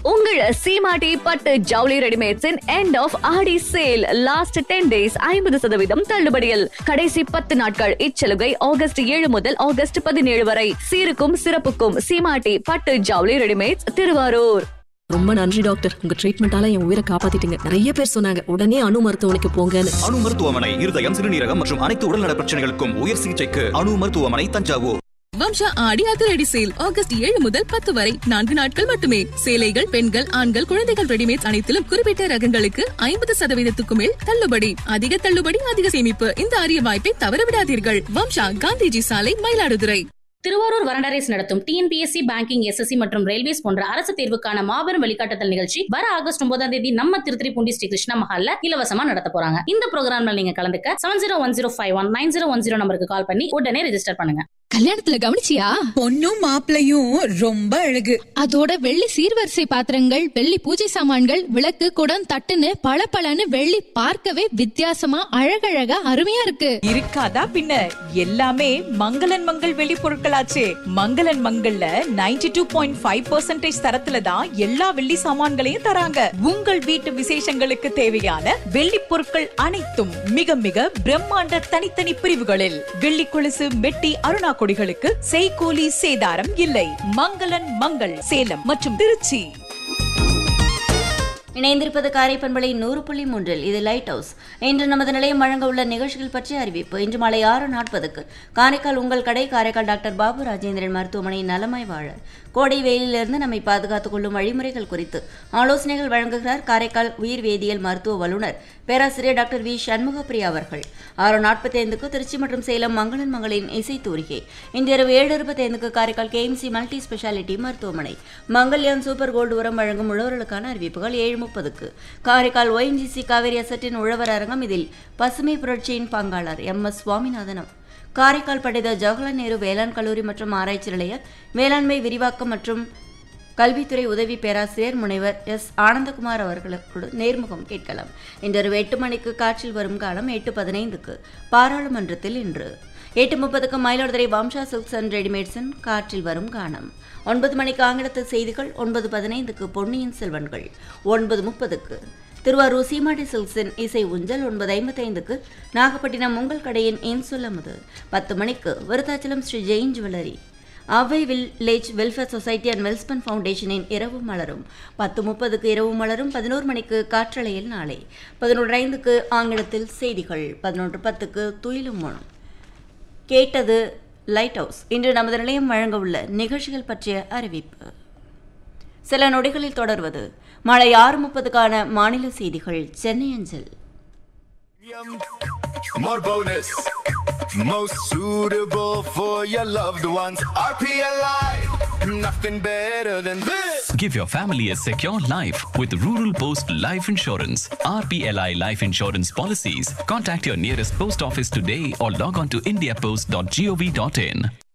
உங்கள் சீமாட்டி பட்டு ஜவுளி ரெடிமேட்ஸின் end of Aadi sale last ten days ஐம்பது சதவீதம் தள்ளுபடியில் கடைசி பத்து நாட்கள் இச்சலுகை ஆகஸ்ட் ஏழு முதல் ஆகஸ்ட் பதினேழு வரை சீருக்கும் சிறப்புக்கும் சீமாட்டி பட்டு ஜவுளி ரெடிமேட்ஸ் திருவாரூர் ரொம்ப நன்றி டாக்டர் உங்க ட்ரீட்மெண்டால என் உயிரை காப்பாத்திட்டீங்க நிறைய பேர் சொன்னாங்க உடனே அணு மருத்துவமனைக்கு போங்கன்னு அணு மருத்துவமனை இருதயம் சிறுநீரகம் மற்றும் அனைத்து உடல்நல பிரச்சனைகளுக்கும் உயர் சிகிச்சைக்கு அணு மருத்துவமனை தஞ்சாவூர் வம்சா ஆடி அதிரடி சேல் ஆகஸ்ட் ஏழு முதல் பத்து வரை நான்கு நாட்கள் மட்டுமே சேலைகள் பெண்கள் ஆண்கள் குழந்தைகள் ரெடிமேட் அனைத்திலும் குறிப்பிட்ட ரகங்களுக்கு ஐம்பது சதவீதத்துக்கு மேல் தள்ளுபடி அதிக தள்ளுபடி அதிக சேமிப்பு இந்த அரிய வாய்ப்பை தவறவிடாதீர்கள் வம்சா காந்திஜி சாலை மயிலாடுதுறை திருவாரூர் வரண்டரேஸ் நடத்தும் டிஎன்பிஎஸ்சி பேங்கிங் எஸ்எஸ்சி மற்றும் ரயில்வேஸ் போன்ற அரசு தேர்வுக்கான மாபெரும் வழிகாட்டுதல் நிகழ்ச்சி வர ஆகஸ்ட் ஒன்பதாம் தேதி நம்ம திருத்திரிப்பூண்டி ஸ்ரீ கிருஷ்ணா மஹால்ல இலவசமா நடத்த போறாங்க இந்த ப்ரோக்ராம்ல நீங்க கலந்துக்க seven zero one zero five one nine zero one zero நம்பருக்கு கால் பண்ணி உடனே ரெஜிஸ்டர் பண்ணுங்க கல்யாணத்துல கவனிச்சியா பொண்ணும் மாப்பிளையும் ரொம்ப அழகு அதோட வெள்ளி சீர்வரிசை பாத்திரங்கள் வெள்ளி பூஜை சாமான்கள் விளக்கு குடம் தட்டுன்னு பளபளன்னு வெள்ளி பார்க்கவே வித்தியாசமா அழகழகா அருமையா இருக்கு இருக்காதா பின்ன எல்லாமே மங்களன் மங்கள் வெளி பொருட்களாச்சே மங்களன் மங்கள்ல 92.5% டூ பாயிண்ட் ஃபைவ் பர்சன்டேஜ் தரத்துல தான் எல்லா வெள்ளி சாமான்களையும் தராங்க உங்கள் வீட்டு விசேஷங்களுக்கு தேவையான வெள்ளி பொருட்கள் அனைத்தும் மிக மிக பிரம்மாண்ட தனித்தனி பிரிவுகளில் வெள்ளி கொலுசு மெட்டி அருணா கொடிகளுக்கு செய்கூலி சேதாரம் இல்லை மங்களன் மங்கள் சேலம் மற்றும் திருச்சி இணைந்திருப்பது காரைப்பண்பளை நூறு புள்ளி மூன்றில் இது லைட் ஹவுஸ் இன்று நமது நிலையம் வழங்க உள்ள நிகழ்ச்சிகள் பற்றிய அறிவிப்பு இன்று மாலை ஆறு நாற்பதுக்கு காரைக்கால் உங்கள் கடை காரைக்கால் டாக்டர் பாபு ராஜேந்திரன் மருத்துவமனை நலமாய் வாழ கோடை வெயிலிலிருந்து நம்மை பாதுகாத்துக் கொள்ளும் வழிமுறைகள் குறித்து ஆலோசனைகள் வழங்குகிறார் காரைக்கால் உயிர் வேதியியல் மருத்துவ வல்லுநர் பேராசிரியர் டாக்டர் வி சண்முகப்பிரியா அவர்கள் ஆறு நாற்பத்தி ஐந்துக்கு திருச்சி மற்றும் சேலம் மங்களன் மங்களின் இசை தூரிகை இன்று இரவு ஏழு இருபத்தி ஐந்துக்கு காரைக்கால் கேஎம்சி மல்டி ஸ்பெஷாலிட்டி மருத்துவமனை மங்கல்யான் சூப்பர் கோல்டு உரம் வழங்கும் உழவர்களுக்கான அறிவிப்புகள் ஏழு முப்பதுக்கு காரைக்கால் ஒயின்ஜிசி காவேரி அசட்டின் உழவர் அரங்கம் இதில் பசுமை புரட்சியின் பங்காளர் எம் எஸ் சுவாமிநாதனம் காரைக்கால் படைத்த ஜவஹர்லால் நேரு வேளாண் கல்லூரி மற்றும் ஆராய்ச்சி நிலைய வேளாண்மை விரிவாக்கம் மற்றும் கல்வித்துறை உதவி பேராசிரியர் முனைவர் எஸ் ஆனந்தகுமார் அவர்களுக்கு நேர்முகம் கேட்கலாம் இன்று எட்டு மணிக்கு காற்றில் வரும் காலம் எட்டு பதினைந்துக்கு பாராளுமன்றத்தில் இன்று எட்டு முப்பதுக்கு மயிலாடுதுறை வம்சா சில்க்ஸ் அண்ட் ரெடிமேட்ஸின் காற்றில் வரும் கானம் ஒன்பது மணிக்கு ஆங்கிலத்து செய்திகள் ஒன்பது பதினைந்துக்கு பொன்னியின் செல்வன்கள் ஒன்பது முப்பதுக்கு திருவாரூர் சீமாட்டி சில்க்ஸின் இசை ஊஞ்சல் ஒன்பது ஐம்பத்தைந்துக்கு நாகப்பட்டினம் உங்கள் கடையின் இன்சுலமுது பத்து மணிக்கு விருத்தாச்சலம் ஸ்ரீ ஜெயின் ஜுவல்லரி அவை village welfare society and Welspun ஃபவுண்டேஷனின் இரவு மலரும் பத்து முப்பதுக்கு இரவு மலரும் பதினோரு மணிக்கு காற்றலையில் நாளை பதினொன்று ஐந்துக்கு ஆங்கிலத்தில் செய்திகள் பதினொன்று பத்துக்கு துயிலும் மனம் கேட்டது லைட் ஹவுஸ் இன்று நமது நிலையம் வழங்க உள்ள நிகழ்ச்சிகள் பற்றிய அறிவிப்பு சில நொடிகளில் தொடர்வது மாலை ஆறு முப்பதுக்கான மாநில செய்திகள் சென்னை அஞ்சல் More bonus. Most suitable for your loved ones. RPLI. Nothing better than this. Give your family a secure life with Rural Post Life Insurance. RPLI Life Insurance policies. Contact your nearest post office today or log on to indiapost.gov.in.